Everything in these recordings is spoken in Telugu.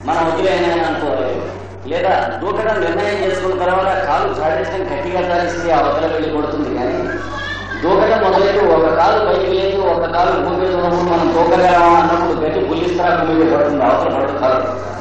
మన వదిలేనా అనుకోవాలి లేదా దూకడం నిర్ణయం చేసుకున్న తర్వాత కాలు జాడించడం గట్టిగా జాడిస్తే ఆ వదల వెళ్ళి కొడుతుంది కానీ దూకడం మొదలైతే ఒక కాలు పైకి లేదు ఒక కాలు భూమి మీద ఉన్నప్పుడు మనం దూకగలమా అన్నప్పుడు గట్టి పులిస్తారా భూమి మీద పడుతుంది అవతల పడుతుంది కాలు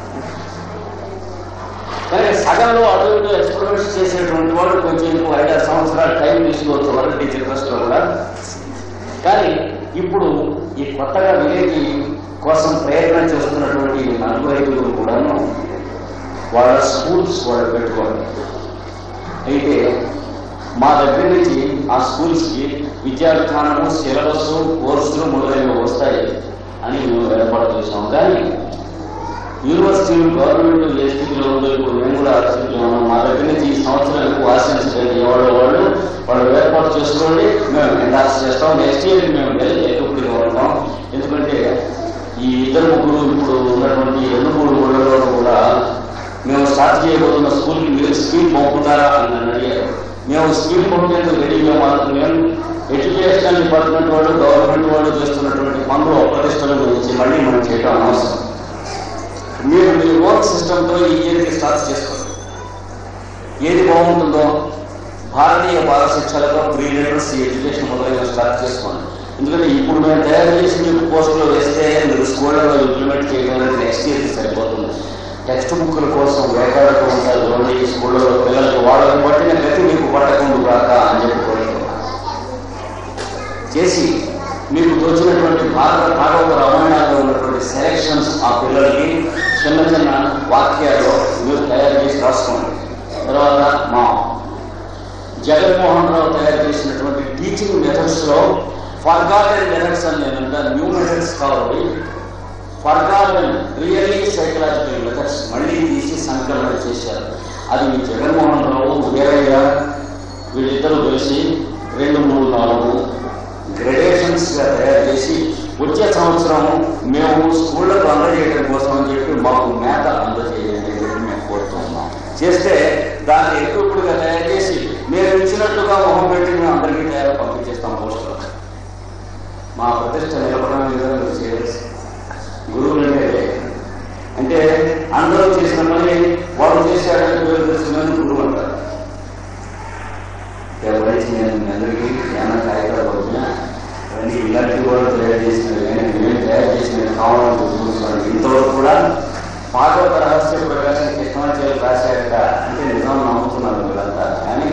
కానీ సగంలో అటు ఇటు ఎక్స్పెరిమెంట్స్ చేసేటువంటి వాడు కొంచెం ఇంకో ఐదారు సంవత్సరాలు టైం తీసుకోవచ్చు వరల్డ్ టీచర్ ఫస్ట్ లో కూడా కానీ ఇప్పుడు ఈ కొత్తగా విలేజ్ కోసం ప్రయత్నం చేస్తున్నటువంటి నలుగురు ఐదుగురు కూడాను వాళ్ళ స్కూల్స్ వాళ్ళు పెట్టుకోవాలి అయితే మా దగ్గర నుంచి ఆ స్కూల్స్ కి విద్యా విధానము సిలబస్ కోర్సులు మొదలైనవి వస్తాయి అని మేము ఏర్పాటు చేసాం కానీ యూనివర్సిటీలు గవర్నమెంట్ ఏ స్థితిలో ఉందో ఇప్పుడు మేము కూడా ఆ స్థితిలో ఉన్నాం మా దగ్గర నుంచి ఈ సంవత్సరం ఎక్కువ ఆశించలేదు ఎవరో వాళ్ళు వాళ్ళు ఏర్పాటు చేసుకోండి మేము ఎండాక్స్ చేస్తాం నెక్స్ట్ ఇయర్ మేము వెళ్ళి ఎక్కువగా ఉంటాం ఎందుకంటే ఈ ఇద్దరు ముగ్గురు ఇప్పుడు ఉన్నటువంటి ఎన్నుమూడు ఊళ్ళలో కూడా మేము స్టార్ట్ చేయబోతున్న స్కూల్కి మీరు స్కీమ్ పంపుతారా అని నన్ను అడిగారు మేము స్కీమ్ పంపేందుకు రెడీగా మాత్రం మేము ఎడ్యుకేషన్ డిపార్ట్మెంట్ వాళ్ళు గవర్నమెంట్ వాళ్ళు చేస్తున్నటువంటి పనులు అప్రతిష్టల గురించి మళ్ళీ మనం చేయడం అనవసరం మీరు మీ వర్క్ సిస్టంతో ఈ ఇయర్కి స్టార్ట్ చేసుకోండి ఏది బాగుంటుందో భారతీయ బాల శిక్షలతో ప్రీ లీడర్స్ ఎడ్యుకేషన్ మొదలైన స్టార్ట్ చేసుకోండి ఎందుకంటే ఇప్పుడు మేము తయారు చేసి మీకు పోస్టులో వేస్తే మీరు స్కూళ్ళలో ఇంప్లిమెంట్ చేయడానికి నెక్స్ట్ ఇయర్కి సరిపోతుంది టెక్స్ట్ బుక్ల కోసం వేటాడుతూ ఉంటారు చూడండి ఈ స్కూళ్ళలో పిల్లలకు వాళ్ళని పట్టిన గతి మీకు పట్టకుండా కాక అని చెప్పి కోరుతున్నాను చేసి మీకు తోచినటువంటి భారత భాగవత రామాయణాల్లో ఉన్నటువంటి సెలెక్షన్స్ ఆ పిల్లలకి చిన్న చిన్న వాక్యాలు మీరు తయారు చేసి రాసుకోండి తర్వాత మా జగన్మోహన్ రావు తయారు చేసినటువంటి టీచింగ్ మెథడ్స్ లో ఫర్గాటెన్ మెథడ్స్ అని నేను న్యూ మెథడ్స్ కావాలి ఫర్గాటెన్ రియల్లీ సైకలాజికల్ మెథడ్స్ మళ్ళీ తీసి సంకలనం చేశారు అది మీ జగన్మోహన్ రావు వీరయ్య వీళ్ళిద్దరూ కలిసి రెండు మూడు నాలుగు గ్రెడేషన్స్ గా తయారు చేసి వచ్చే సంవత్సరం మేము స్కూళ్ళకు అందజేయడం కోసం అని చెప్పి మాకు మేత అందజేయండి అని చెప్పి మేము కోరుతున్నాం చేస్తే దాన్ని ఎక్కువగా తయారు చేసి మీరు ఇచ్చినట్లుగా మొహం పెట్టి మేము అందరికీ తయారు పంపించేస్తాం పోస్టులు మా ప్రతిష్ట నిలబడడం విధంగా మీరు చేయవలసి గురువులు అంటే అంటే అందరూ చేసిన పని వాడు చేశాడని పేరు తెచ్చిందని గురువు అంటారు ఎవరైతే నేను మీ అందరికీ జ్ఞాన కాగితాలు వచ్చిన అవన్నీ ఇలాంటి వాళ్ళు తయారు చేసినవి కానీ మేము తయారు చేసినవి కావాలని చూసుకోండి ఇంతవరకు కూడా భాగవత రహస్య ప్రకాశం కృష్ణాచార్యులు రాశాక అంటే నిజం నమ్ముతున్నారు వీళ్ళంతా కానీ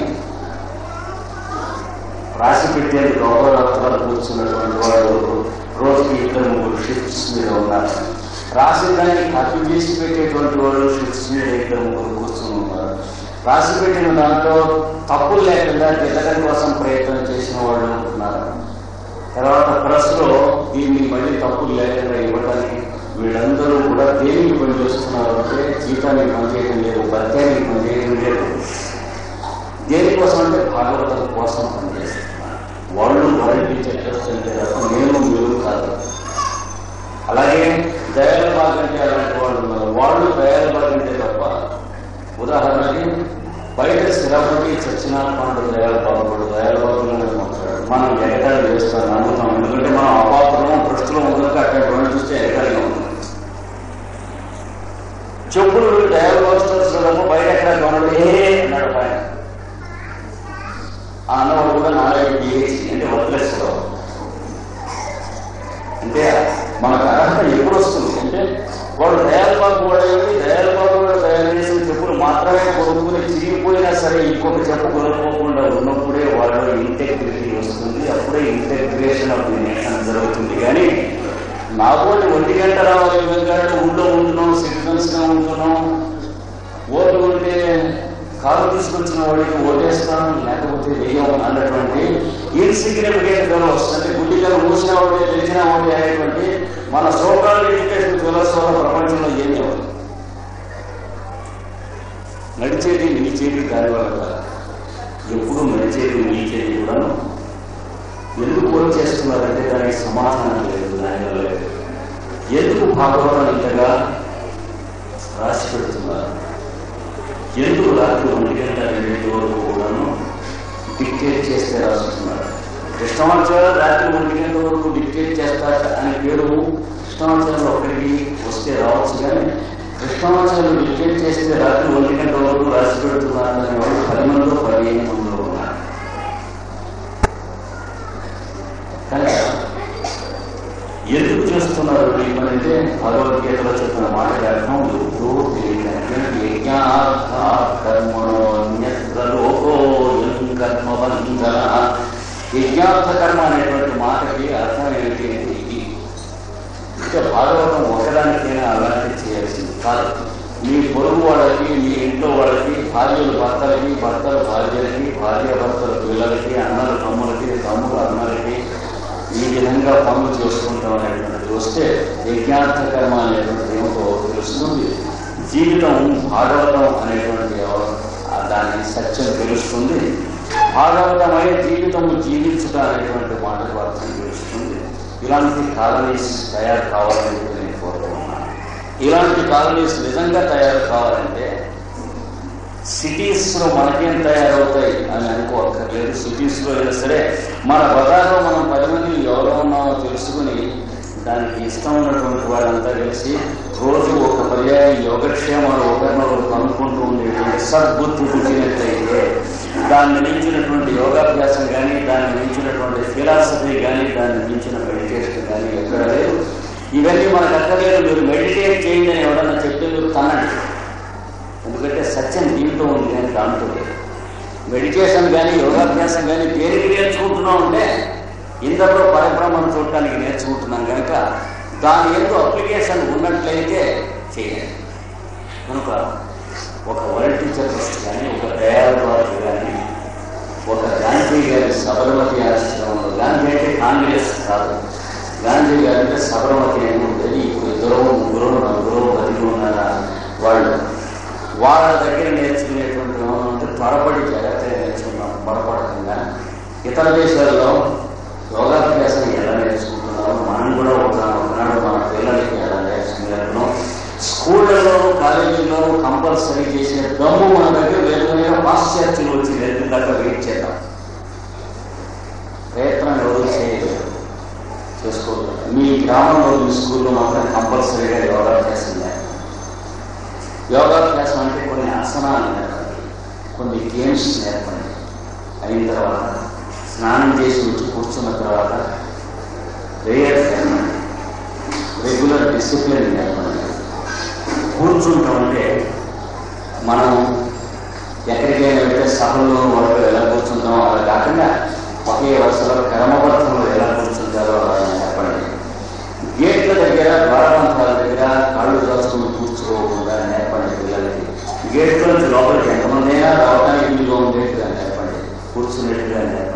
రాసి పెట్టేందుకు గౌరవరత్నాలు కూర్చున్నటువంటి వాళ్ళు రోజుకి ఇద్దరు ముగ్గురు షిఫ్ట్స్ మీద ఉన్నారు రాసిన దానికి కాపీ చేసి పెట్టేటువంటి వాళ్ళు షిఫ్ట్స్ మీద ఇద్దరు ముగ్గురు కూర్చుని ఉన్నారు రాసి పెట్టిన దాంట్లో తప్పులు లేకుండా దిద్దడం కోసం ప్రయత్నం చేసిన వాళ్ళు ఉన్నారు తర్వాత ప్రెస్ లో దీన్ని మళ్ళీ తప్పులు లేకుండా ఇవ్వడానికి వీళ్ళందరూ కూడా దేనికి పనిచేస్తున్నారు అంటే జీతానికి పనిచేయడం లేదు భత్యానికి పనిచేయడం లేదు దేనికోసం అంటే భాగవతం కోసం పనిచేస్తున్నారు వాళ్ళు వరల్డ్ చెక్టర్స్ అంటే తప్ప నేను మీరు కాదు అలాగే దయాలబాగ్ అంటే అలాంటి వాళ్ళు ఉన్నారు వాళ్ళు దయాలబాగ్ అంటే తప్ప ఉదాహరణకి బయట స్థిరపడి సత్యనారాయణ దయాలబాబు కూడా దయాలబాబులోనే మాట్లాడాడు మనం ఎగటాలు చేస్తాం నమ్ముతాం ఎందుకంటే మనం అపాత్రం భ్రష్టులో ఉన్నందుకు అక్కడ చూస్తే ఎగటాలుగా ఉంది చెప్పులు డయాలబాగ్ స్టోర్స్ బయట ఎక్కడ కొనడు ఏ అన్నాడు పైన ఆ అన్నవాడు కూడా నాలుగు పిహెచ్డి అంటే వదిలేస్తారు అంటే మనకు అర్హత ఎప్పుడు వస్తుంది అంటే వాడు దయాలబాబు వాడేది దయాలబాబు కూడా తయారు చేసిన చెప్పులు మాత్రమే కొనుక్కుని చిరిగిపోయినా సరే ఇంకొక చెప్పు కొనుక్కోకుండా ఉన్నప్పుడే వాళ్ళు ఇంటెగ్రిటీ వస్తుంది అప్పుడే ఇంటెగ్రేషన్ ఆఫ్ ది నేషన్ జరుగుతుంది కానీ నాకోటి ఒంటి గంట రావాలి వెంకట ఊళ్ళో ఉంటున్నాం సిటిజన్స్ గా ఉంటున్నాం ఓటు ఉంటే కారు తీసుకొచ్చిన వాడికి ఓటేస్తాం లేకపోతే వేయం అన్నటువంటి ఇన్సిగ్నిఫికెంట్ ఫెలోస్ అంటే గుడ్డిగా మూసిన వాడే తెలిసిన వాడే అనేటువంటి మన సోకాల్ ఎడ్యుకేషన్ ఫెలోస్ వల్ల ప్రపంచంలో ఏమి అవ్వదు నడిచేది నిలిచేది దాని వల్ల కాదు. ఎప్పుడు నడిచేది నిలిచేది కూడా ఎందుకు ఓటు చేస్తున్నారంటే దానికి సమాధానం లేదు దాని వల్ల లేదు ఎందుకు భాగవతం ఇంతగా రాసి పెడుతున్నారు ఎందుకు రాత్రి ఒంటి గంట రెండింటి వరకు కూడాను డిక్టేట్ చేస్తే రాస్తున్నారు కృష్ణమాచార్య రాత్రి ఒంటి గంట వరకు డిక్టేట్ చేస్తారు అనే పేరు కృష్ణమాచార్య ఒక్కడికి వస్తే రావచ్చు కానీ కృష్ణాచార్యులు డిక్టేట్ చేస్తే రాత్రి ఒంటి గంట వరకు రాసి పెడుతున్నారని వాళ్ళు పది మందిలో పదిహేను మందిలో ఉన్నారు కనుక ఎందుకు చేస్తున్నారు అంటే భగవద్గీతలో చెప్పిన మాట అర్థం ఎప్పుడూ తెలియదు యజ్ఞార్థ కర్మణో అన్యత్ర లోకో యం కర్మ బంధన యజ్ఞార్థ కర్మ అనేటువంటి మాటకి అర్థం ఏంటి అంటే ఇది అంటే భాగవతం ఒకదానికైనా అలాంటి చేయాల్సింది కాదు మీ పొరుగు వాళ్ళకి మీ ఇంట్లో వాళ్ళకి భార్యలు భర్తలకి భర్తలు భార్యలకి భార్య భర్తలు పిల్లలకి అన్నలు తమ్ములకి తమ్ముడు అన్నలకి ఈ విధంగా పనులు చేసుకుంటాం అనేటువంటిది వస్తే యజ్ఞార్థ కర్మ అనేటువంటిది ఏమిటో తెలుస్తుంది జీవితం భాగవతం అనేటువంటి ఆ దాని సత్యం తెలుస్తుంది భాగవతమై జీవితం జీవించుట అనేటువంటి మాటకు అర్థం తెలుస్తుంది ఇలాంటి కాలనీస్ తయారు కావాలని చెప్పి నేను కోరుకుంటున్నాను ఇలాంటి కాలనీస్ నిజంగా తయారు కావాలంటే సిటీస్ లో మనకేం తయారవుతాయి అని అనుకోక్కర్లేదు సిటీస్ లో అయినా సరే మన బజార్లో మనం పది మంది ఎవరో ఉన్నామో తెలుసుకుని దానికి ఇష్టం ఉన్నటువంటి వాళ్ళంతా కలిసి రోజు ఒక పర్యాయం యోగక్షేమాలు ఒకరినొకరు కనుక్కుంటూ ఉండేటువంటి సద్బుద్ధి పుట్టినట్లయితే దాన్ని మించినటువంటి యోగాభ్యాసం కానీ దాన్ని మించినటువంటి ఫిలాసఫీ కానీ దాన్ని మించిన మెడిటేషన్ కానీ ఎక్కడ లేదు ఇవన్నీ మనకు అక్కర్లేదు మీరు మెడిటేట్ చేయండి అని ఎవరన్నా చెప్తే మీరు తనండి ఎందుకంటే సత్యం దీంట్లో ఉంది కానీ దాంట్లో లేదు మెడిటేషన్ కానీ యోగాభ్యాసం కానీ దేనికి నేర్చుకుంటున్నాం అంటే ఇందరిలో పరబ్రహ్మను చూడటానికి నేర్చుకుంటున్నాం కనుక దాని ఎందుకు అప్లికేషన్ ఉన్నట్లయితే చేయండి కనుక ఒక వరల్డ్ టీచర్ ట్రస్ట్ కానీ ఒక దయాల పార్టీ కానీ ఒక గాంధీ గారి సబరమతి ఆశ్రమంలో గాంధీ అంటే కాంగ్రెస్ కాదు గాంధీ గారు అంటే సబరమతి అని ఉండేది ఇప్పుడు ఇద్దరు ముగ్గురు నలుగురు పదికి ఉన్నారా వాళ్ళు వాళ్ళ దగ్గర నేర్చుకునేటువంటి అంటే త్వరపడి జాగ్రత్తగా నేర్చుకున్నాం పొరపడకుండా ఇతర దేశాల్లో యోగాభ్యాసం ఎలా నేర్చుకుంటున్నారో మనం కూడా ఒక ఒకనాడు మన పిల్లలకి ఎలా నేర్చుకునేట్టున్నాం స్కూళ్ళలో కాలేజీలో కంపల్సరీ చేసే దమ్ము మన దగ్గర వేరుగా పాశ్చాత్యులు వచ్చి నేర్పిందాకా వెయిట్ చేద్దాం ప్రయత్నం ఎవరు చేయలేదు చేసుకోవద్దు మీ గ్రామంలో మీ స్కూల్లో మాత్రం కంపల్సరీగా యోగాభ్యాసం చేయాలి యోగాభ్యాసం అంటే కొన్ని ఆసనాలు నేర్పండి కొన్ని గేమ్స్ నేర్పండి అయిన తర్వాత స్నానం చేసి వచ్చి కూర్చున్న తర్వాత ప్రేయర్ నేర్పండి రెగ్యులర్ డిసిప్లిన్ నేర్పండి కూర్చుంటాం అంటే మనం ఎక్కడికైనా వెళ్తే సభల్లో వాళ్ళు ఎలా కూర్చుంటామో అలా కాకుండా ఒకే వరుసలో క్రమబద్ధంలో ఎలా కూర్చుంటారో అలా నేర్పండి గేట్ల దగ్గర ద్వారబంధాల దగ్గర కాళ్ళు దాచుకుని కూర్చోకుండా నేర్పండి పిల్లలకి గేట్లో నుంచి లోపలికి ఎంతమందైనా రావడానికి వీలుగా ఉండేట్టుగా నేర్పండి కూర్చునేట్టుగా నేర్పండి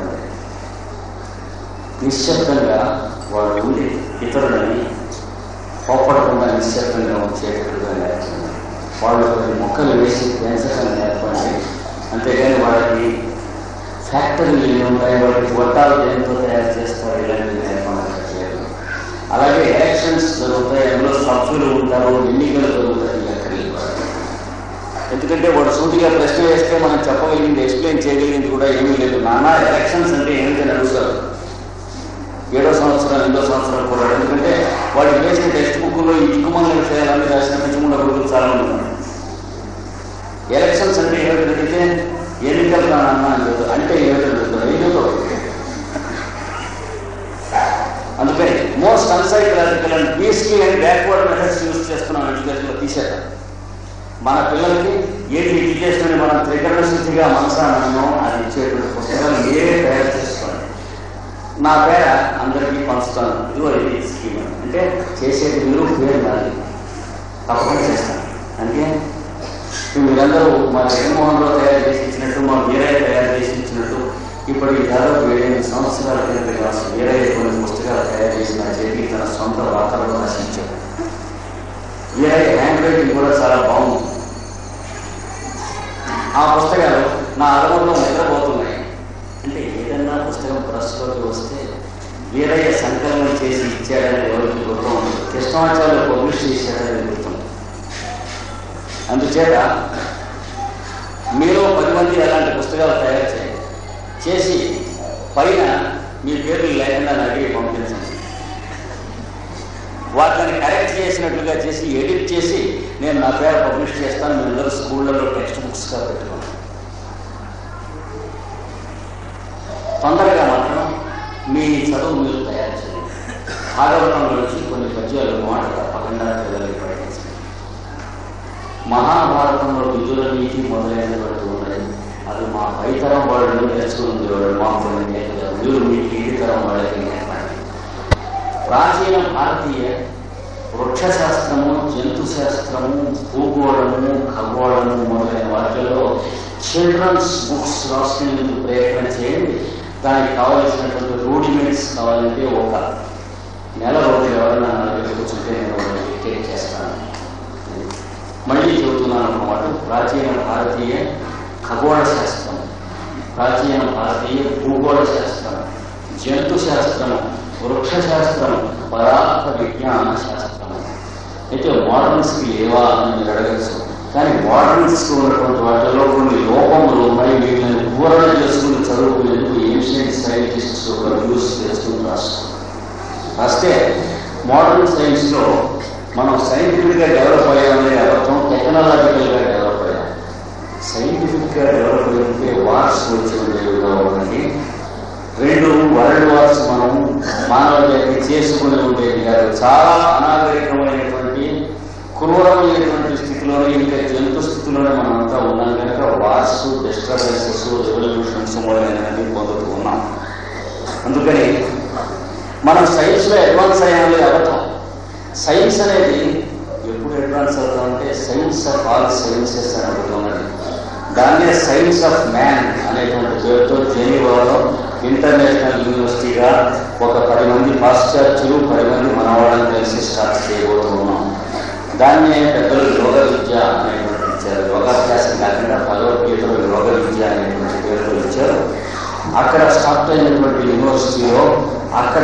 నిశ్శబ్దంగా వాళ్ళు ఉండి ఇతరులని కోపడకుండా నిశ్శబ్దంగా వచ్చేటట్టుగా నేర్పండి వాళ్ళు కొన్ని మొక్కలు వేసి పెంచడం నేర్పండి అంతేగాని వాళ్ళకి ఫ్యాక్టరీలు ఎన్ని ఉంటాయి వాళ్ళకి గొట్టాలు దేంతో తయారు చేస్తారు ఇలాంటివి నేర్పడం అలాగే ఎలక్షన్స్ జరుగుతాయి అందులో సభ్యులు ఉంటారు ఎన్నికలు జరుగుతాయి ఎక్కడికి ఎందుకంటే వాడు సూటిగా ప్రశ్న వేస్తే మనం చెప్పగలిగింది ఎక్స్ప్లెయిన్ చేయగలిగింది కూడా ఏమీ లేదు నానా ఎలక్షన్స్ అంటే ఏమిటని అడుగుతారు ఏడో సంవత్సరం ఎనిమిదో సంవత్సరం కూడా ఎందుకంటే వాడు వేసిన టెక్స్ట్ బుక్లో ఈ దిక్కుమాల విషయాలన్నీ రాసిన పిచ్చుకుండా కొడుకులు చాలా మంది ఉన్నారు ఎలక్షన్స్ అంటే ఏమిటి అడిగితే ఎన్నికలు రానన్నా అని చెప్తారు అంటే ఏమిటో చెప్తారు ఏమిటో అందుకని most unpsychological and peaceful and backward methods use చేస్తున్నాం ఎడ్యుకేషన్లో తీసేద్దాం మన పిల్లలకి ఏది ఎడ్యుకేషన్ అని మనం త్రికరణ శుద్ధిగా మనసానో అది ఇచ్చేటువంటి పుస్తకాలు ఏ తయారు చేసుకోండి నా పేర అందరికీ పంచుతాను ఇదిగో ఇది స్కీమ్ అంటే చేసేది మీరు పేరు నాది తప్పకుండా చేస్తాను అందుకే ఇప్పుడు మీరందరూ మా జగన్మోహన్ రావు తయారు చేసి ఇచ్చినట్టు మా వీరయ్య తయారు చేసి ఇచ్చినట్టు ఇప్పటికి దాదాపు ఏడెనిమిది సంవత్సరాల కింద రాసిన వీరయ్య కొన్ని పుస్తకాలు తయారు చేసి నా చేతికి తన సొంత వార్తలను రాసించాడు వీరయ్య హ్యాండ్ రైటింగ్ కూడా చాలా బాగుంది ఆ పుస్తకాలు నా అలవాట్లో నిద్రపోతున్నాయి అంటే ఏదన్నా పుస్తకం ప్రస్తుతలోకి వస్తే వీరయ్య సంకలనం చేసి ఇచ్చాడని ఎవరికి గుర్తం ఉండదు కృష్ణాచార్యులు పబ్లిష్ చేశాడని గుర్తం అందుచేత మీరు పది మంది అలాంటి పుస్తకాలు తయారు చేయండి చేసి పైన మీ పేర్లు లేకుండా నాకు పంపించండి వాటిని కరెక్ట్ చేసినట్లుగా చేసి ఎడిట్ చేసి నేను నా పేరు పబ్లిష్ చేస్తాను మీ అందరూ స్కూళ్ళలో టెక్స్ట్ బుక్స్గా పెట్టుకోండి తొందరగా మాత్రం మీ చదువు మీరు తయారు చేయండి భాగవతంలో నుంచి కొన్ని పద్యాలు మాట తప్పకుండా పిల్లలకి పఠించండి మహాభారతంలో విధుల నీతి మొదలైనటువంటి ఉన్నాయి అది మా పైతరం వాళ్ళు నేర్చుకుంది వాళ్ళు మాకు కొన్ని నేర్పుతారు. మీరు మీ కీటి తరం వాళ్ళకి నేర్పండి ప్రాచీన భారతీయ వృక్షశాస్త్రము జంతు శాస్త్రము భూగోళము ఖగోళము మొదలైన వాటిల్లో చిల్డ్రన్స్ బుక్స్ రాసుకునేందుకు ప్రయత్నం చేయండి దానికి కావలసినటువంటి రూడిమెంట్స్ కావాలంటే ఒక నెల రోజులు ఎవరైనా నా దగ్గర కూర్చుంటే నేను వాళ్ళకి డిక్టేట్ చేస్తాను మళ్ళీ చెబుతున్నాను అన్నమాట ప్రాచీన భారతీయ ఖగోళ శాస్త్రం ప్రాచీన భారతీయ భూగోళ శాస్త్రం జంతు శాస్త్రం వృక్ష శాస్త్రం పదార్థ విజ్ఞాన శాస్త్రం అయితే మోడర్న్స్కి లేవా అని మీరు అడగచ్చు కానీ మోడర్న్స్ ఉన్నటువంటి వాటిలో కొన్ని లోపములు ఉన్నాయి వీటిని పూరణ చేసుకుని చదువుకునేందుకు ఏన్షియంట్ సైంటిస్ట్స్ ఒక న్యూస్ చేసుకుని రాస్తారు రాస్తే మోడర్న్ సైన్స్ లో మనం సైంటిఫిక్ గా డెవలప్ అయ్యామనే అర్థం టెక్నాలజికల్ గా డెవలప్ అయ్యాం సైంటిఫిక్ గా డెవలప్ అయితే వార్స్ వచ్చి ఉండేవిగా ఒకటి రెండు వరల్డ్ వార్స్ మనం మానవ జాతి చేసుకుని ఉండేది కాదు చాలా అనాగరికమైనటువంటి క్రూరమైనటువంటి స్థితిలోనే ఇంకా జంతు స్థితిలోనే మనం అంతా ఉన్నాం కనుక వార్స్ డిస్టర్బెన్సెస్ రెవల్యూషన్స్ మొదలైనవి పొందుతూ ఉన్నాం అందుకని మనం సైన్స్ లో అడ్వాన్స్ అయ్యామని అబద్ధం సైన్స్ అనేది ఎప్పుడు అడ్వాన్స్ అవుతామంటే సైన్స్ ఆఫ్ ఆల్ సైన్సెస్ అని అడుగుతున్నది దాన్నే సైన్స్ ఆఫ్ మ్యాన్ అనేటువంటి పేరుతో జెనీవాలో ఇంటర్నేషనల్ యూనివర్సిటీగా ఒక పది మంది పాశ్చాత్యులు పది మంది మనవాళ్ళని కలిసి స్టార్ట్ చేయబోతున్నాం దాన్నే పెద్దలు యోగ విద్య అనేటువంటి ఇచ్చారు యోగాభ్యాసం కాకుండా భగవద్గీతలో యోగ విద్య అనేటువంటి పేరుతో ఇచ్చారు అక్కడ స్టార్ట్ అయినటువంటి యూనివర్సిటీలో అక్కడ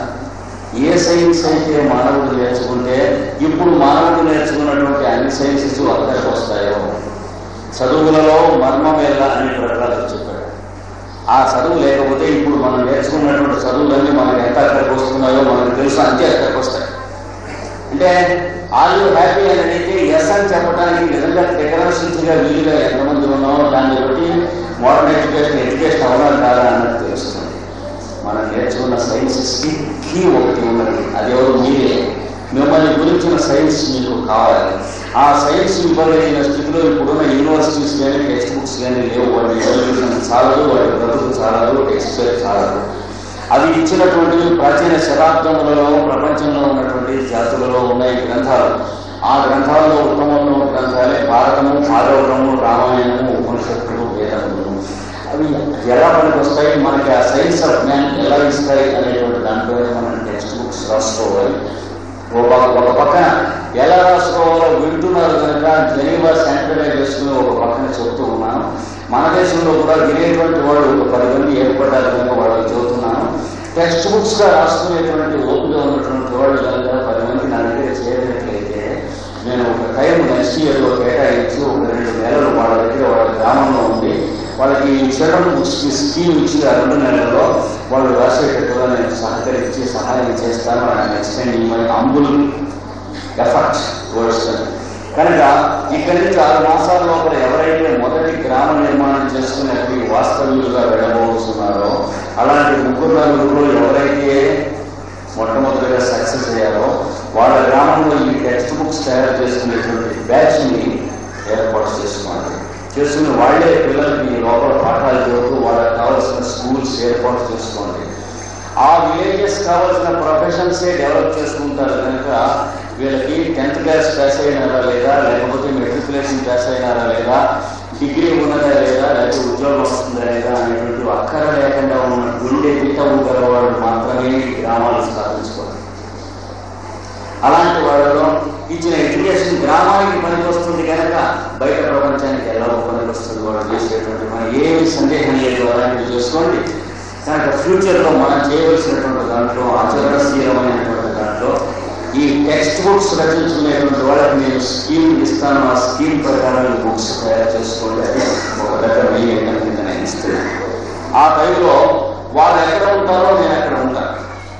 ఏ సైన్స్ అయితే మానవుడు నేర్చుకుంటే ఇప్పుడు మానవుడు నేర్చుకున్నటువంటి అన్ని సైన్సెస్ అక్కడికి వస్తాయో చదువులలో మర్మం ఎలా అని ప్రకారం చెప్పాడు ఆ చదువు లేకపోతే ఇప్పుడు మనం నేర్చుకున్నటువంటి చదువులన్నీ మనకి ఎంత అక్కడికి వస్తున్నాయో మనకు తెలుసు అంతే అక్కడికి వస్తాయి అంటే ఆర్ యూ హ్యాపీ అని అడిగితే ఎస్ అని చెప్పడానికి నిజంగా టెక్నాలజీగా వీలుగా ఎంతమంది ఉన్నామో దాన్ని బట్టి మోడర్న్ ఎడ్యుకేషన్ ఎడ్యుకేషన్ అవునా కాదా అన్నది తెలుస్తుంది మనం నేర్చుకున్న సైన్సెస్కి కీ ఒకటి ఉన్నది అది ఎవరు మీరే మిమ్మల్ని గురించిన సైన్స్ మీకు కావాలి ఆ సైన్స్ ఇవ్వలేని స్థితిలో ఇప్పుడున్న యూనివర్సిటీస్ కానీ టెక్స్ట్ బుక్స్ కానీ లేవు వాటి ఎవల్యూషన్ చాలదు వాటి బ్రతుకు చాలదు ఎక్స్పైర్ చాలదు అవి ఇచ్చినటువంటి ప్రాచీన శతాబ్దములలో ప్రపంచంలో ఉన్నటువంటి జాతులలో ఉన్న ఈ గ్రంథాలు ఆ గ్రంథాలలో ఉత్తమంలో గ్రంథాలే భారతము భాగవతము రామాయణము ఉపనిషత్తులు వేదములు అవి ఎలా మనకు వస్తాయి మనకి ఆ సైన్స్ ఆఫ్ మ్యాన్ ఎలా ఇస్తాయి అనేటువంటి దాంట్లో మనం టెక్స్ట్ బుక్స్ రాసుకోవాలి ఒక ఒక పక్కన ఎలా రాసుకోవాలో వింటున్నారు కనుక జనీవా సెంటర్గా చేసుకుని ఒక పక్కన చెప్తూ ఉన్నాను మన దేశంలో కూడా వినేటువంటి వాళ్ళు ఒక పది మంది ఏర్పడ్డారు కనుక వాళ్ళకి చెబుతున్నాను టెక్స్ట్ బుక్స్ గా రాసుకునేటువంటి ఓపిక ఉన్నటువంటి వాళ్ళు కనుక పది మంది నా దగ్గర చేరినట్లయితే నేను ఒక టైం నెక్స్ట్ ఇయర్లో కేటాయించి ఒక రెండు నెలలు వాళ్ళ దగ్గర వాళ్ళ గ్రామంలో ఉండి వాళ్ళకి చిల్డ్రన్ బుక్స్ కి స్కీమ్ ఇచ్చి ఆ రెండు నెలల్లో వాళ్ళు రాసేటట్టుగా నేను సహకరించి సహాయం చేస్తాను and extending my humble effort towards కనుక ఇక్కడి నుంచి ఆరు మాసాల లోపల ఎవరైతే మొదటి గ్రామ నిర్మాణం చేసుకునేది వాస్తవ్యులుగా వెళ్ళబోతున్నారో అలాంటి ముగ్గురు నలుగురు ఎవరైతే మొట్టమొదటిగా సక్సెస్ అయ్యారో వాళ్ళ గ్రామంలో ఈ టెక్స్ట్ బుక్స్ తయారు చేసుకునేటువంటి బ్యాచ్ ని ఏర్పాటు చేసుకోండి చేసుకుని వాళ్ళే పిల్లలకి లోపల పాఠాలు చదువుతూ వాళ్ళకి కావాల్సిన స్కూల్స్ ఏర్పాటు చేసుకోండి ఆ విలేజెస్ కావాల్సిన ప్రొఫెషన్సే డెవలప్ చేసుకుంటారు కనుక వీళ్ళకి టెన్త్ క్లాస్ పాస్ అయినారా లేదా లేకపోతే మెట్రికులేషన్ పాస్ అయినారా లేదా డిగ్రీ ఉన్నదా లేదా లేకపోతే ఉద్యోగం వస్తుందా లేదా అనేటువంటి అక్కర లేకుండా ఉన్న గుండె పిట్టవు గలవాడు మాత్రమే ఈ గ్రామాలు స్థాపించుకోవాలి అలాంటి వాళ్ళలో ఇచ్చిన ఎడ్యుకేషన్ గ్రామానికి పనికి వస్తుంది కనుక బయట ప్రపంచానికి ఎలా పనికి వస్తుంది వాళ్ళు చేసేటువంటి మన ఏమి సందేహం లేదు అలాంటివి చేసుకోండి కనుక ఫ్యూచర్లో మనం చేయవలసినటువంటి దాంట్లో ఆచరణశీలమైనటువంటి దాంట్లో ఈ టెక్స్ట్ బుక్స్ రచించుకునేటువంటి వాళ్ళకి నేను స్కీమ్ ఇస్తాను ఆ స్కీమ్ ప్రకారం ఈ బుక్స్ తయారు చేసుకోండి అది ఒక దగ్గర వెయ్యి ఎక్కడ కింద నేను ఇస్తాను ఆ టైంలో వాళ్ళు ఎక్కడ ఉంటారో నేను ఎక్కడ ఉంటాను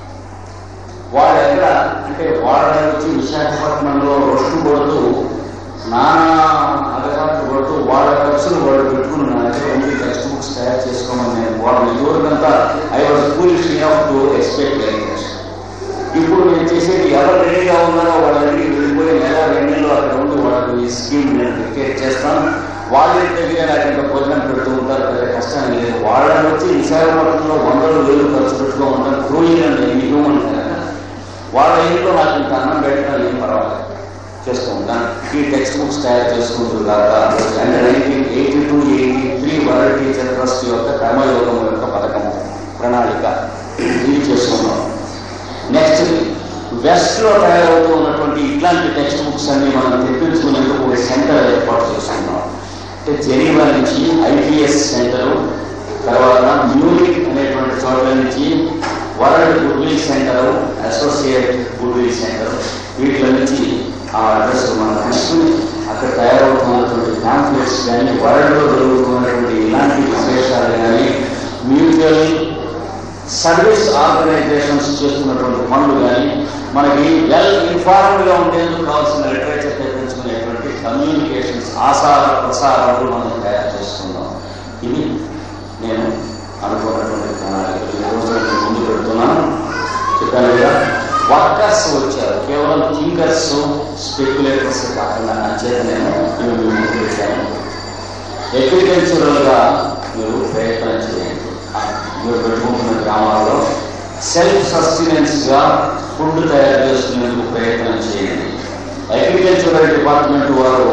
వాళ్ళు ఎక్కడ అంటే వాళ్ళ వచ్చి విశాఖపట్నంలో రొట్టు కొడుతూ నానా అగసాట్లు పడుతూ వాళ్ళ ఖర్చులు వాళ్ళు పెట్టుకుని నా దగ్గర ఉండి టెక్స్ట్ బుక్స్ తయారు చేసుకోమని నేను వాళ్ళ ఇదివరకంతా I was foolish enough to expect like this ఇప్పుడు నేను చేసేది ఎవరు రెడీగా ఉన్నారో వాళ్ళ దగ్గరికి వెళ్ళిపోయి నెల రెండు నెలలు అక్కడ ఉండి వాళ్ళకి ఈ స్కీమ్ నేను క్రియేట్ చేస్తాను వాళ్ళ దగ్గర నాకు ఇంకా భోజనం పెడుతూ ఉంటారు పెద్ద కష్టం లేదు వాళ్ళని వచ్చి విశాఖపట్నంలో వందలు వేలు ఖర్చు పెట్టుకో ఉంటారు క్రూయింగ్ అంటే హ్యూమన్ వాళ్ళ ఇంట్లో నాకు ఇంత అన్నం పెట్టడం ఏం పర్వాలేదు చేస్తూ ఉంటాను ఈ టెక్స్ట్ బుక్స్ తయారు చేసుకుంటూ దాకా అంటే nineteen eighty two eighty three world teacher trust యొక్క కర్మయోగం యొక్క పథకము ప్రణాళిక ఇది చేస్తున్నాం నెక్స్ట్ వెస్ట్ లో తయారవుతూ ఉన్నటువంటి ఇట్లాంటి టెక్స్ట్ బుక్స్ అన్ని మనం తెప్పించుకునేందుకు ఒక సెంటర్ ఏర్పాటు చేసుకున్నాం అంటే జెనీవా నుంచి ఐపీఎస్ సెంటర్ తర్వాత మ్యూనిక్ అనేటువంటి చోట్ల నుంచి world goodwill centre associate goodwill centre వీటిలో నుంచి ఆ అడ్రస్ మనం తీసుకుని అక్కడ తయారవుతున్నటువంటి కాన్ఫ్లిక్ట్స్ కానీ వరల్డ్ లో జరుగుతున్నటువంటి ఇలాంటి విశేషాలు కానీ మ్యూచువల్ సర్వీస్ ఆర్గనైజేషన్స్ చేస్తున్నటువంటి పనులు కానీ మనకి వెల్ ఇన్ఫార్మ్డ్ గా ఉండేందుకు కావాల్సిన లిటరేచర్ తెప్పించుకునేటువంటి కమ్యూనికేషన్స్ ఆసార ప్రసారాలు మనం తయారు చేస్తున్నాం ఇది నేను అనుకున్నటువంటి ప్రణాళిక ఈ రోజు నేను ముందు పెడుతున్నాను చెప్పాను కదా వర్కర్స్ వచ్చారు కేవలం థింకర్స్ స్పెక్యులేటర్స్ కాకుండా అంచేత నేను ఇవి మీ ముందు పెట్టాను అగ్రికల్చరల్ గా మీరు ప్రయత్నం చేయండి మీరు పెట్టుకుంటున్న గ్రామాల్లో సెల్ఫ్ సస్టెనెన్స్ గా ఫుడ్ తయారు చేసుకునేందుకు ప్రయత్నం చేయండి అగ్రికల్చరల్ డిపార్ట్మెంట్ వారు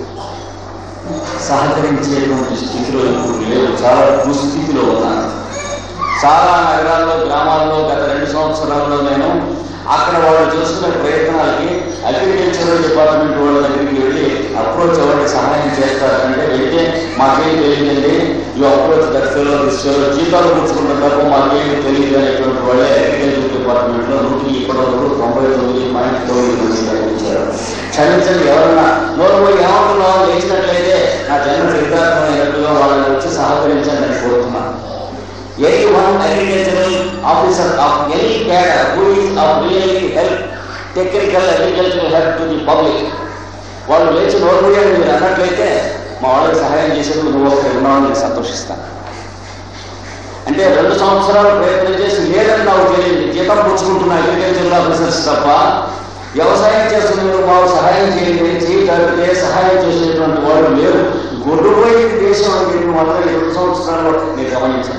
సహకరించేటువంటి స్థితిలో ఇప్పుడు లేవు చాలా దుస్థితిలో ఉన్నారు చాలా నగరాల్లో గ్రామాల్లో గత రెండు సంవత్సరాల్లో నేను అక్కడ వాళ్ళు చేస్తున్న ప్రయత్నాలకి అగ్రికల్చరల్ డిపార్ట్మెంట్ వాళ్ళ దగ్గరికి వెళ్ళి అప్రోచ్ అవ్వండి సహాయం చేస్తారంటే వెళ్తే మాకేం తెలియదండి ఈ అప్రోచ్ దక్షలో దిశలో జీతాలు పుచ్చుకున్న తప్ప మాకేమి తెలియదు అనేటువంటి వాళ్ళే అగ్రికల్చర్ డిపార్ట్మెంట్ లో నూటికి ఇప్పటి వరకు తొంభై తొమ్మిది పాయింట్ తొమ్మిది మంది కనిపించారు క్షమించండి ఎవరన్నా నోరు పోయి ఏమంటున్నావు లేచినట్లయితే నా జన్మ చరితార్థమైనట్టుగా వాళ్ళని వచ్చి సహకరించండి అని కోరుతున్నాను anyone agricultural officer of any cadre who is of really help, technical agricultural help to the public. వాళ్ళు లేచి నోరుపోయారు మీరు అన్నట్లయితే మా వాళ్ళకి సహాయం చేసేందుకు నువ్వు ఒకటి ఉన్నావు నేను సంతోషిస్తాను అంటే రెండు సంవత్సరాలు ప్రయత్నం చేసి లేదని నాకు తెలియదు జీతం పుచ్చుకుంటున్న అగ్రికల్చర్ ఆఫీసర్స్ తప్ప వ్యవసాయం చేస్తున్న మాకు సహాయం చేయండి చేయగలిగితే సహాయం చేసేటువంటి వాళ్ళు లేరు గొడ్డుపోయి దేశం అని చెప్పి మాత్రం ఈ రెండు సంవత్సరాలు నేను గమనించాను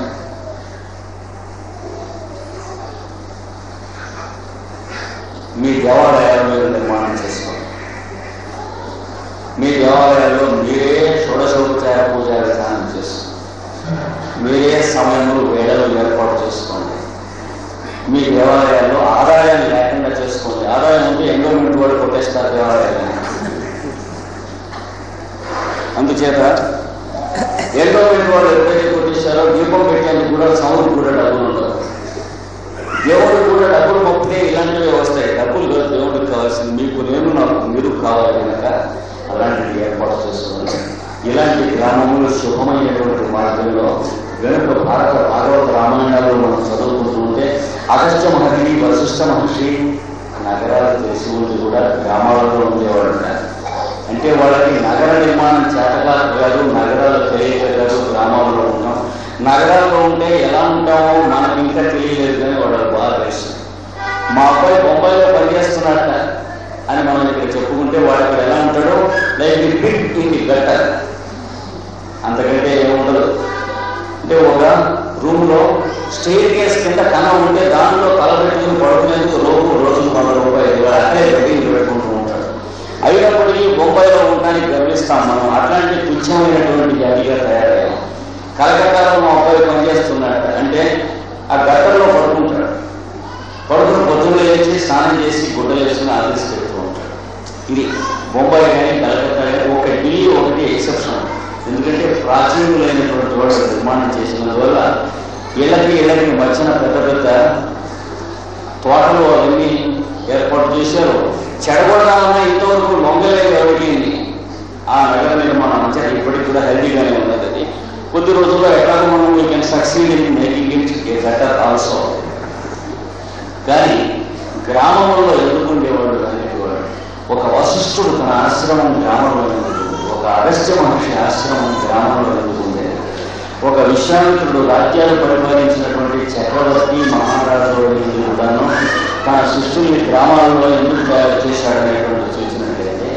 మీ దేవాలయాలు మీరు నిర్మాణం చేసుకోండి మీ దేవాలయాల్లో మీరే షోడశోపచార పూజా విధానం చేసుకోండి మీరే సమయంలో వేళలు ఏర్పాటు చేసుకోండి మీ దేవాలయాల్లో ఆదాయం లేకుండా చేసుకోండి ఆదాయం ఉంటే ఎండోమెంట్ వాళ్ళు కొట్టేస్తారు దేవాలయాన్ని అందుచేత ఎండోమెంట్ వాళ్ళు ఎప్పుడైతే కొట్టేశారో దీపం పెట్టేందుకు కూడా సౌండ్ కూడా డబ్బులు ఉండదు దేవుడు కూడా డబ్బులు మొక్కితే ఇలాంటివి వస్తాయి డబ్బులు కాదు దేవుడికి కావాల్సింది మీకు నేను నాకు మీరు కావాలి కనుక అలాంటివి ఏర్పాటు చేస్తున్నాను ఇలాంటి గ్రామంలో శుభమైనటువంటి మార్గంలో వెనుక భారత భాగవత రామాయణాలు మనం చదువుకుంటూ ఉంటే అగస్త్య మహర్షి వశిష్ఠ మహర్షి నగరాలు తెలిసి ఉండి కూడా గ్రామాలలో ఉండేవాడు అంటే వాళ్ళకి నగర నిర్మాణం చేతకాదు కాదు నగరాలు తెలియక కాదు గ్రామాల్లో ఉంటాం నగరాల్లో ఉంటే ఎలా ఉంటామో మనకు ఇంకా తెలియలేదు కానీ వాళ్ళకి బాగా తెలుసు మా అబ్బాయి బొంబాయిలో పనిచేస్తున్నట్ట అని మనం ఇక్కడ చెప్పుకుంటే వాడు ఇక్కడ ఎలా ఉంటాడో like the big in the gutter అంతకంటే ఏముండదు అంటే ఒక రూమ్ లో స్టేర్ కేస్ కింద కన్న ఉంటే దానిలో తల పెట్టుకుని పడుకునేందుకు రోజు రోజులు వంద రూపాయలు వాడు అక్కడే పెట్టి పెట్టుకుంటూ ఉంటాడు అయినప్పటికీ బొంబాయిలో ఉండడానికి గర్విస్తాం మనం అట్లాంటి తుచ్చమైనటువంటి జాతిగా తయారయ్యాం కలకత్తాలో మా అబ్బాయి పనిచేస్తున్నాడు అంటే ఆ గట్టర్లో పడుకుంటాడు పడుకుని పొద్దున్న లేచి స్నానం చేసి గుడ్డలు వేసుకుని ఆఫీస్ పెడుతూ ఉంటాడు ఇది బొంబాయి కానీ కలకత్తా కానీ ఒక ఢిల్లీ ఒకటి ఎక్సెప్షన్ ఎందుకంటే ప్రాచీనులైనటువంటి వాళ్ళు నిర్మాణం చేసినందువల్ల ఇళ్ళకి ఇళ్ళకి మధ్యన పెద్ద పెద్ద తోటలు అవన్నీ ఏర్పాటు చేశారు చెడగొడాలన్నా ఇంతవరకు లొంగలేదు ఎవరికి ఆ నగర నిర్మాణం అంటే ఇప్పటికి కూడా హెల్దీగానే ఉన్నది అది కొద్ది రోజుల్లో ఎట్లాగో మనం we can succeed in making it a better also కానీ గ్రామంలో ఎదుర్కొండేవాడు అనేటివాడు ఒక వశిష్ఠుడు తన ఆశ్రమం గ్రామంలో ఎందుకుంది ఒక అగస్త్య మహర్షి ఆశ్రమం గ్రామంలో ఎందుకుంది ఒక విశ్వామిత్రుడు రాజ్యాలు పరిపాలించినటువంటి చక్రవర్తి మహారాజు ఎందుకు కూడాను తన శిష్యుల్ని గ్రామాలలో ఎందుకు తయారు చేశాడనేటువంటి చూసినట్లయితే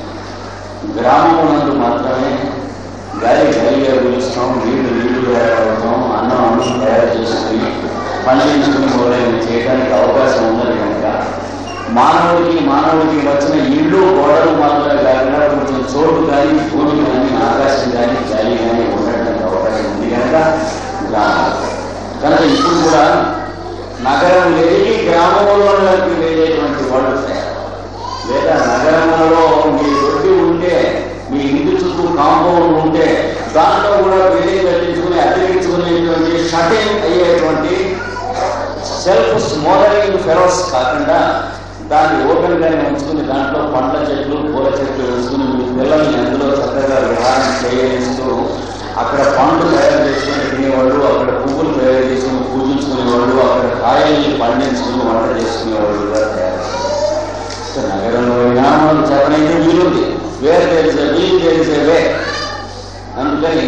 గ్రామమునందు మాత్రమే గాలి గాలిగా పిలుస్తాం నీళ్లు నీళ్లుగా అవుతాం అన్నం అన్నం తయారు చేసుకుని పండించుకుని మొదలైన చేయడానికి అవకాశం ఉన్నది కనుక మానవుడికి మానవుడికి వచ్చిన ఇళ్ళు గోడలు మాత్రమే కాకుండా కొంచెం చోటు కానీ భూమి కానీ ఆకాశం కానీ గాలి కానీ ఉండడానికి అవకాశం ఉంది కనుక గ్రామం కనుక ఇప్పుడు కూడా నగరం లేని గ్రామంలోకి వెళ్ళేటువంటి వాళ్ళు తయారు లేదా నగరంలో మీ రొట్టి ఉంటే మీ ఇంటి చుట్టూ కాంపౌండ్ ఉంటే దాంట్లో కూడా బిల్డింగ్ కట్టించుకుని అతికించుకునేటువంటి షటింగ్ అయ్యేటువంటి సెల్ఫ్ స్మోదరింగ్ ఫెలోస్ కాకుండా దాన్ని ఓపెన్ గానే ఉంచుకుని దాంట్లో పండ్ల చెట్లు పూల చెట్లు వేసుకుని మీ పిల్లల్ని అందులో చక్కగా విహారం చేయిస్తూ అక్కడ పండ్లు తయారు చేసుకుని తినేవాళ్ళు అక్కడ పువ్వులు తయారు చేసుకుని పూజించుకునేవాళ్ళు అక్కడ కాయల్ని పండించుకుని వంట చేసుకునేవాళ్ళుగా తయారు సో నగరంలో అయినా మనం చెప్పనైతే వీలుంది వేరే తెలిసే వీలు తెలిసే వే అందుకని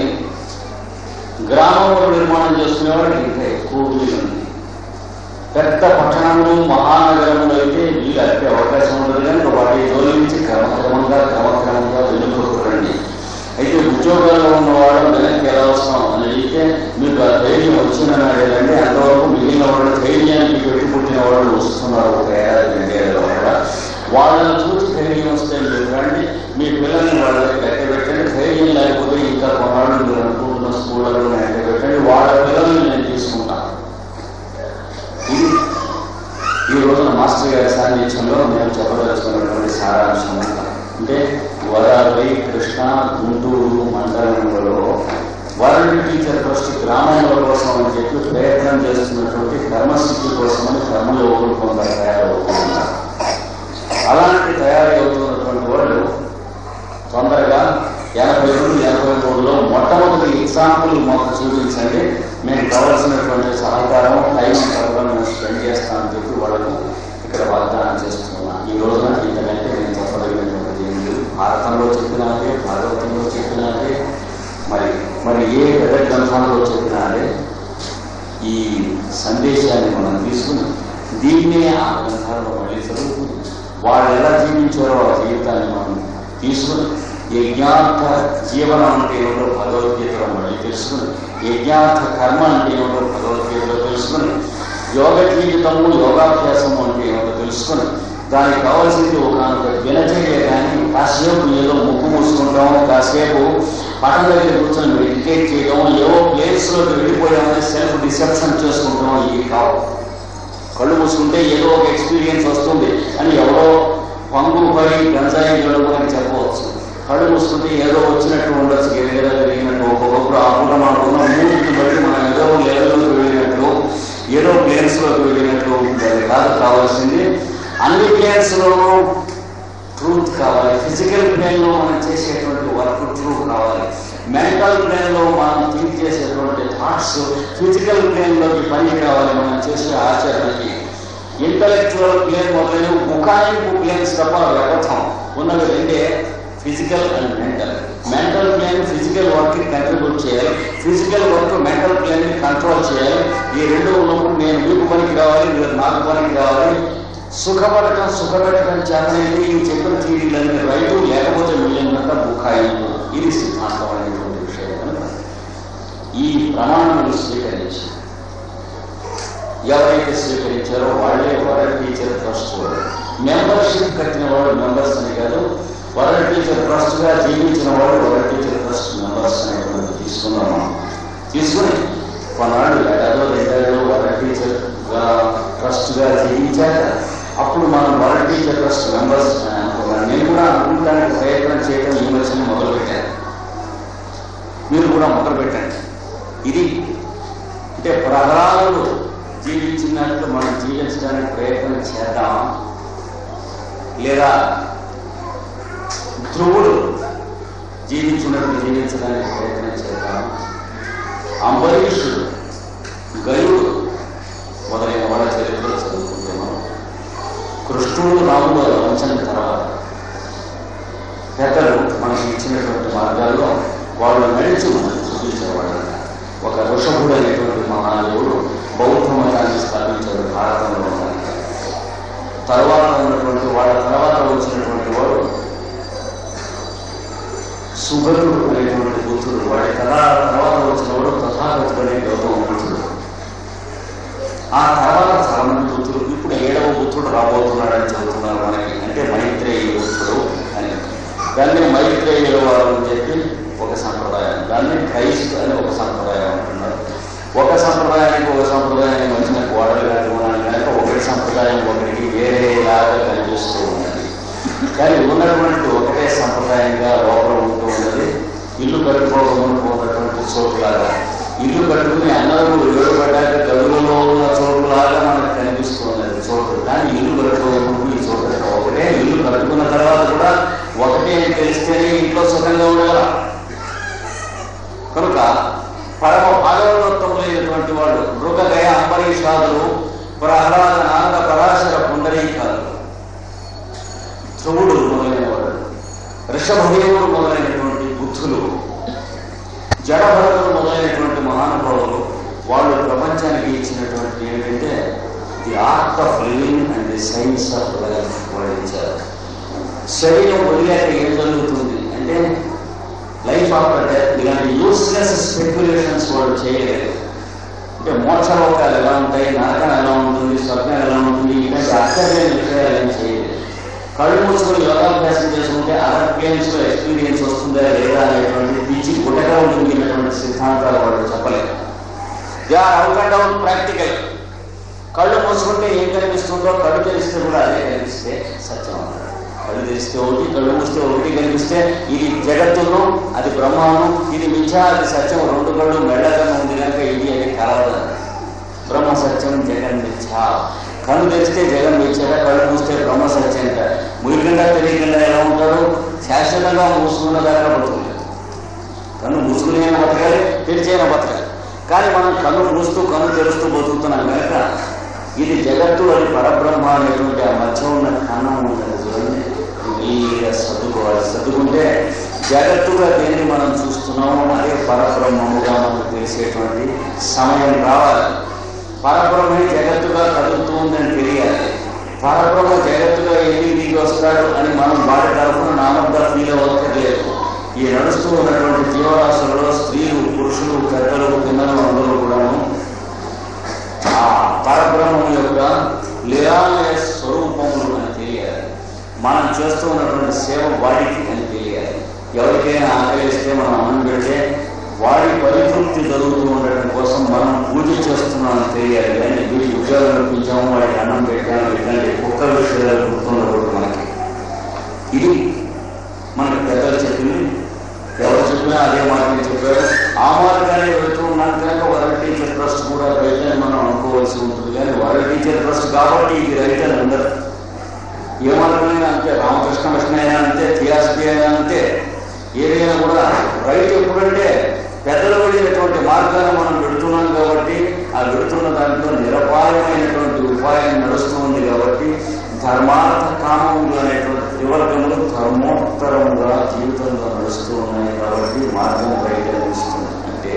గ్రామంలో నిర్మాణం చేసుకునేవాడు ఇంకా ఎక్కువ వీలుంది పెద్ద పట్టణంలో మహానగరంలో అయితే వీలు అట్టే అవకాశం ఉండదు కనుక వాటి జోలి నుంచి క్రమక్రమంగా క్రమక్రమంగా వెనుకొట్టుకోండి అయితే ఉద్యోగాల్లో ఉన్నవాడు వెనక్కి ఎలా వస్తాం అని అడిగితే మీకు ఆ ధైర్యం వచ్చిన నాడేదంటే అంతవరకు మిగిలిన వాళ్ళు ధైర్యానికి పెట్టి పుట్టిన వాళ్ళు వస్తున్నారు ఒక ఏడాది రెండేళ్ళ కూడా వాళ్ళని చూసి ధైర్యం వస్తే మీరు రండి మీ పిల్లల్ని వాళ్ళ దగ్గర ఎక్క పెట్టండి ధైర్యం లేకపోతే ఇంకా కొన్నాళ్ళు మీరు అనుకుంటున్న స్కూళ్ళలో ఎక్క పెట్టండి వాళ్ళ పిల్లల్ని నేను తీసుకుంటాను ఇది ఈ రోజున మాస్టర్ గారి సాన్నిధ్యంలో నేను చెప్పదలుచుకున్నటువంటి సారాంశం అంటే వరాలి కృష్ణ గుంటూరు మండలంలో వరల్డ్ టీచర్ ట్రస్ట్ గ్రామంలో కోసం అని చెప్పి ప్రయత్నం చేస్తున్నటువంటి కర్మస్థితి కోసమని కర్మయోగులు కొందరు తయారవుతున్నారు అలాంటి తయారవుతున్నటువంటి వాళ్ళు తొందరగా ఎనభై రెండు ఎనభై మూడులో మొట్టమొదటి ఎగ్జాంపుల్ మాకు చూపించండి మేము కావాల్సినటువంటి సహకారం టైం కూడా మేము స్పెండ్ చేస్తామని చెప్పి వాళ్ళకు ఇక్కడ వాగ్దానం చేస్తున్నాం ఈ రోజున ఇంతకంటే నేను చెప్పదగినటువంటి ఏం లేదు భారతంలో చెప్పినాదే భాగవతంలో చెప్పినాదే మరి మరి ఏ పెద్ద గ్రంథంలో చెప్పినాదే ఈ సందేశాన్ని మనం తీసుకుని దీన్నే ఆ గ్రంథాల్లో మళ్ళీ చదువుకుని వాళ్ళు ఎలా జీవించారో ఆ జీవితాన్ని మనం తీసుకుని యజ్ఞార్థ జీవనం అంటే ఏమిటో భగవద్గీతలో మళ్ళీ తెలుసుకుని యజ్ఞార్థ కర్మ అంటే ఏమిటో భగవద్గీతలో తెలుసుకుని యోగ జీవితము యోగాభ్యాసము అంటే ఏమిటో తెలుసుకుని దానికి కావాల్సింది ఒక దినచర్య కానీ కాసేపు ఏదో ముక్కు మూసుకుంటాం కాసేపు పటం దగ్గర కూర్చొని మెడిటేట్ చేయడం ఏవో ప్లేస్లోకి వెళ్ళిపోయామని సెల్ఫ్ డిసెప్షన్ చేసుకుంటాం ఇవి కావు కళ్ళు మూసుకుంటే ఏదో ఒక ఎక్స్పీరియన్స్ వస్తుంది అని ఎవరో పంగు పడి గంజాయి గడువు అని చెప్పవచ్చు కళ్ళు మూసుకుంటే ఏదో వచ్చినట్టు ఉండొచ్చు ఏదో జరిగినట్టు ఒక్కొక్కరు ఆ పూట మనకున్న మూడుని బట్టి మనం ఏదో లెవెల్లోకి వెళ్ళినట్టు ఏదో ప్లేన్స్ లోకి వెళ్ళినట్టు ఉంటుంది అది కాదు కావాల్సింది అన్ని ప్లేన్స్ లోనూ ట్రూత్ కావాలి ఫిజికల్ ప్లేన్ లో మనం చేసేటువంటి వర్క్ ట్రూత్ కావాలి మెంటల్ ప్లేన్ లో మనం థింక్ చేసేటువంటి థాట్స్ ఫిజికల్ ప్లేన్ లోకి పని కావాలి మనం చేసే ఆచరణకి ఇంటలెక్చువల్ ప్లేన్ మొదలైన ముఖాయింపు ప్లేన్స్ తప్ప వ్యవస్థం ఉన్నవి రెండే physical and mental mental plane physical work ని కంట్రిబ్యూట్ చేయాలి ఫిజికల్ వర్క్ మెంటల్ ప్లేన్ ని కంట్రోల్ చేయాలి ఈ రెండు ఉన్నప్పుడు నేను మీకు పనికి రావాలి మీరు నాకు పనికి రావాలి సుఖపడటం సుఖపెట్టడం చేతనైతే ఈ చెప్పిన తీరీలన్నీ రైతు లేకపోతే మిగిలినంత బుకాయింపు ఇది సిద్ధాంతం అనేటువంటి విషయం కనుక ఈ ప్రమాణములు స్వీకరించి ఎవరైతే స్వీకరించారో వాళ్ళే వరల్డ్ టీచర్ ట్రస్ట్ వాళ్ళు మెంబర్షిప్ కట్టిన వాళ్ళు మెంబర్స్ అని కాదు వరల్డ్ టీచర్ ట్రస్ట్ గా జీవించిన వాళ్ళు వరల్డ్ టీచర్ ట్రస్ట్ మెంబర్స్ అనేటువంటి తీసుకున్నాం మనం తీసుకుని కొన్నాళ్ళు ఏడాదో రెండేళ్ళు వరల్డ్ టీచర్ ట్రస్ట్ గా జీవించాక అప్పుడు మనం వరల్డ్ టీచర్ ట్రస్ట్ మెంబర్స్ అనుకున్నాను నేను కూడా అనుకుంటానికి ప్రయత్నం చేయడం ఈ మధ్యన మొదలు పెట్టాను మీరు కూడా మొదలు పెట్టండి ఇది అంటే ప్రహ్లాదుడు జీవించినట్లు మనం జీవించడానికి ప్రయత్నం చేద్దాం లేదా ధ్రువుడు జీవించినట్లు జీవించడానికి ప్రయత్నం చేద్దాం అంబరీషుడు గయుడు మొదలైన వాళ్ళ చరిత్రలు చదువుకుంటున్నాం కృష్ణుడు రాముడు వంచన తర్వాత ఇచ్చినటువంటి మార్గాల్లో వాళ్ళు నడిచి మనకు చూపించేవాడు ఒక ఋషభుడు అనేటువంటి మహాదేవుడు బౌద్ధ మతాన్ని స్థాపించాడు భారతంలో ఉన్నది తర్వాత ఉన్నటువంటి వాళ్ళ తర్వాత వచ్చినటువంటి వాడు సుగరుడు అనేటువంటి బుద్ధుడు వాడి తల తర్వాత వచ్చిన వాడు తథాగతుడు అనే గౌతమ బుద్ధుడు ఆ తర్వాత చాలా మంది బుద్ధుడు ఇప్పుడు ఏడవ బుద్ధుడు రాబోతున్నాడని చెబుతున్నారు మనకి అంటే మైత్రేయ బుద్ధుడు అని దాన్ని మైత్రేయుల వారు అని చెప్పి ఒక సంప్రదాయం దాన్ని క్రైస్ట్ అని ఒక సంప్రదాయం అంటున్నారు ఒక సంప్రదాయానికి ఒక సంప్రదాయానికి మధ్యన గోడలు కానీ ఉన్నాయి కనుక ఒకటి సంప్రదాయం ఒకరికి వేరేలాగా కనిపిస్తూ ఉన్నది కానీ ఉన్నటువంటి ఒకటే సంప్రదాయంగా లోపల ఉంటూ ఉన్నది ఇల్లు కట్టుకోకుండా ఉన్నటువంటి చోటులాగా ఇల్లు కట్టుకుని అందరూ ఏడుపడ్డాక గదులలో ఉన్న చోటులాగా మనకు కనిపిస్తూ ఉన్నది చోటు కానీ ఇల్లు కట్టుకోకుండా ఈ చోటు ఒకటే ఇల్లు కట్టుకున్న తర్వాత కూడా ఒకటే అని తెలిస్తేనే ఇంట్లో సుఖంగా ఉండగలం కనుక పరమ భాగవతత్వమైనటువంటి వాడు మృగగయ అంబరీషాదులు ప్రహ్లాద నాగ పరాశర పుండరీకాలు ధ్రువుడు మొదలైనవాడు ఋషభదేవుడు మొదలైనటువంటి బుద్ధులు జడభరతులు మొదలైనటువంటి మహానుభావులు వాళ్ళు ప్రపంచానికి ఇచ్చినటువంటి ఏంటంటే the art of living and the science of life వాళ్ళు ఇచ్చారు శరీరం వదిలేక ఏం జరుగుతుంది అంటే లైఫ్ ఆఫ్టర్ డెత్ ఇలాంటి యూస్లెస్ స్పెక్యులేషన్స్ వాళ్ళు చేయలేదు అంటే మోక్షలోకాలు ఎలా ఉంటాయి నరకం ఎలా ఉంటుంది స్వర్గం ఎలా ఉంటుంది ఇలాంటి అర్థమైన విషయాలు ఏం చేయలేదు కళ్ళు మూసుకొని యోగాభ్యాసం చేసుకుంటే అదర్ గేమ్స్ లో ఎక్స్పీరియన్స్ వస్తుందా లేదా అనేటువంటి పిచ్చి గుట్టగా ఉండినటువంటి సిద్ధాంతాలు వాళ్ళు చెప్పలేదు they are out and out practical కళ్ళు మూసుకుంటే ఏం కనిపిస్తుందో కళ్ళు తెరిస్తే కూడా అదే కనిపిస్తే సత్యం అన్నాడు కళ్ళు తెరిస్తే ఒకటి కళ్ళు మూస్తే ఒకటి కనిపిస్తే ఇది జగత్తును అది బ్రహ్మను ఇది మిథ్యా అది సత్యం రెండు కళ్ళు మెళ్ళగా ఉంది కనుక ఇది అది కలవదు బ్రహ్మ సత్యం జగన్ మిథ్యా కళ్ళు తెరిస్తే జగన్ మిథ్యగా కళ్ళు మూస్తే బ్రహ్మ సత్యం అంట మురికంగా తెలియకుండా ఎలా ఉంటాడు శాశ్వతంగా మూసుకున్న దాకా బతుకులేదు కన్ను మూసుకునే బతకాలి తెరిచైనా బతకాలి కానీ మనం కన్ను మూస్తూ కన్ను తెరుస్తూ బతుకుతున్నాం కనుక ఇది జగత్తు అని పరబ్రహ్మ అనేటువంటి ఆ మధ్య ఉన్న కన్నం ఉన్నది చూడండి నీగా సర్దుకోవాలి సర్దుకుంటే జగత్తుగా దేన్ని మనం చూస్తున్నామో అదే పరబ్రహ్మముగా మనకు తెలిసేటువంటి సమయం రావాలి పరబ్రహ్మే జగత్తుగా కదులుతూ ఉందని తెలియాలి పరబ్రహ్మ జగత్తుగా ఎన్ని దిగి వస్తాడు అని మనం వాడి తరఫున నామంతా ఫీల్ అవ్వట్లేదు ఈ నడుస్తూ ఉన్నటువంటి జీవరాశులలో స్త్రీలు పురుషులు పెద్దలు పిల్లలు అందరూ కూడాను ఆ పరబ్రహ్మం యొక్క లీలాలయ స్వరూపములు అని తెలియాలి మనం చేస్తూ ఉన్నటువంటి సేవ వాడికి అని తెలియాలి ఎవరికైనా ఆకలిస్తే మనం అన్నం పెడితే వాడి పరితృప్తి జరుగుతూ ఉండటం కోసం మనం పూజ చేస్తున్నామని తెలియాలి కానీ వీడి ఉద్యోగం కల్పించాము వాడికి అన్నం పెట్టాము ఇట్లాంటి కుక్క విషయాలు గుర్తుండకూడదు మనకి ఇది మనకి పెద్దలు చెప్పింది ఎవరు చెప్పినా అదే మార్గం చెప్పారు ఆ మార్గాన్ని వెళ్తూ ఉన్నాను కనుక వరల్డ్ టీచర్ ట్రస్ట్ కూడా రైట్ అని మనం అనుకోవాల్సి ఉంటుంది కానీ వరల్డ్ టీచర్ ట్రస్ట్ కాబట్టి ఇది రైట్ అని ఉండదు ఏ మార్గమైనా అంతే రామకృష్ణ మిషన్ అయినా అంతే థియాసఫీ అయినా అంతే ఏదైనా కూడా రైట్ ఎప్పుడంటే పెద్దలు వెళ్ళినటువంటి మార్గాన్ని మనం పెడుతున్నాం కాబట్టి ఆ పెడుతున్న దాంట్లో నిరపాయమైనటువంటి ఉపాయం నడుస్తూ ఉంది కాబట్టి ధర్మార్థ కామములు అనేటువంటి త్రివర్గములు ధర్మోత్తరముగా జీవితంలో నడుస్తూ ఉన్నాయి కాబట్టి మార్గం బయట నిలుస్తుంది అంటే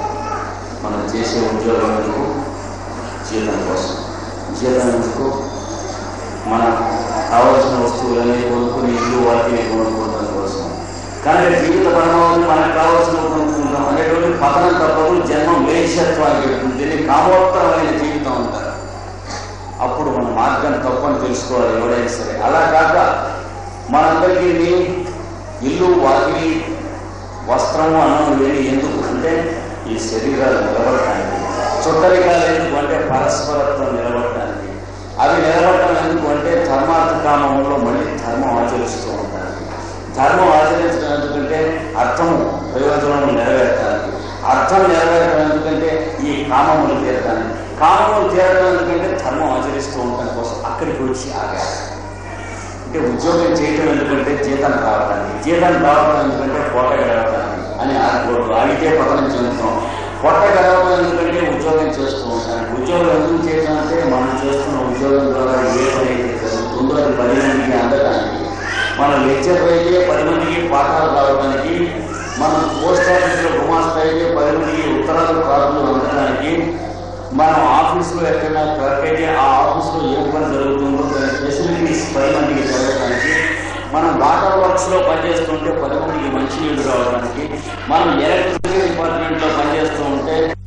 మనం చేసే ఉద్యోగం ఎందుకు జీతం కోసం జీతం ఎందుకు మన కావలసిన వస్తువులన్నీ కొనుక్కుని ఇల్లు వాటిని కొనుక్కోవడం కోసం కానీ జీవిత పరమావధి మనకు కావాల్సిన కొనుక్కుంటాం అనేటువంటి పతనం తప్పదు జన్మం లేచత్వానికి పెడుతుంది దీన్ని కామోత్తరమైన జీవితం అంటారు అప్పుడు మన మార్గం తప్పని తెలుసుకోవాలి ఎవడైనా సరే అలా కాక మనందరికీ నీ ఇల్లు వాకిలి వస్త్రము అన్నం లేని ఎందుకు అంటే ఈ శరీరాలు నిలబడటానికి చుట్టరికాలు ఎందుకు అంటే పరస్పరత్వం నిలబడటానికి అవి నిలబడటం ఎందుకు అంటే ధర్మార్థ కామంలో మళ్ళీ ధర్మం ఆచరిస్తూ ఉంటారు ధర్మం ఆచరించడం ఎందుకంటే అర్థము ప్రయోజనం నెరవేర్చడానికి అర్థం నెరవేరడం ఎందుకంటే ఈ కామములు తీరడానికి కామములు తీరడం ఎందుకంటే ధర్మం ఆచరిస్తూ ఉండటం కోసం అక్కడికి వచ్చి ఆగారు అంటే ఉద్యోగం చేయటం ఎందుకంటే జీతం రావడానికి జీతం రావడం ఎందుకంటే కోట గడవడానికి అని ఆగకూడదు ఆగితే పతనం చెందుతాం పొట్ట గడవడం ఎందుకంటే ఉద్యోగం చేస్తూ ఉంటాను ఉద్యోగం ఎందుకు చేయడం అంటే మనం చేస్తున్న ఉద్యోగం ద్వారా ఏ పని అయితే జరుగుతుందో అది పరిణామానికి అందడానికి మన లెక్చర్ అయితే పది మందికి పాఠాలు రావడానికి మనం పోస్ట్ ఆఫీస్లో గుమాస్తా అయితే పది మందికి ఉత్తరాలు కార్డులు అందడానికి మనం ఆఫీసులో ఎక్కడైనా క్లర్క్ అయితే ఆ ఆఫీసులో ఏం పని జరుగుతుందో దాని ఫెసిలిటీస్ పది మందికి జరగడానికి మనం వాటర్ వర్క్స్ లో పనిచేస్తుంటే పది మందికి మంచి నీళ్లు రావడానికి మనం ఎలక్ట్రిసిటీ డిపార్ట్మెంట్ లో పనిచేస్తూ ఉంటే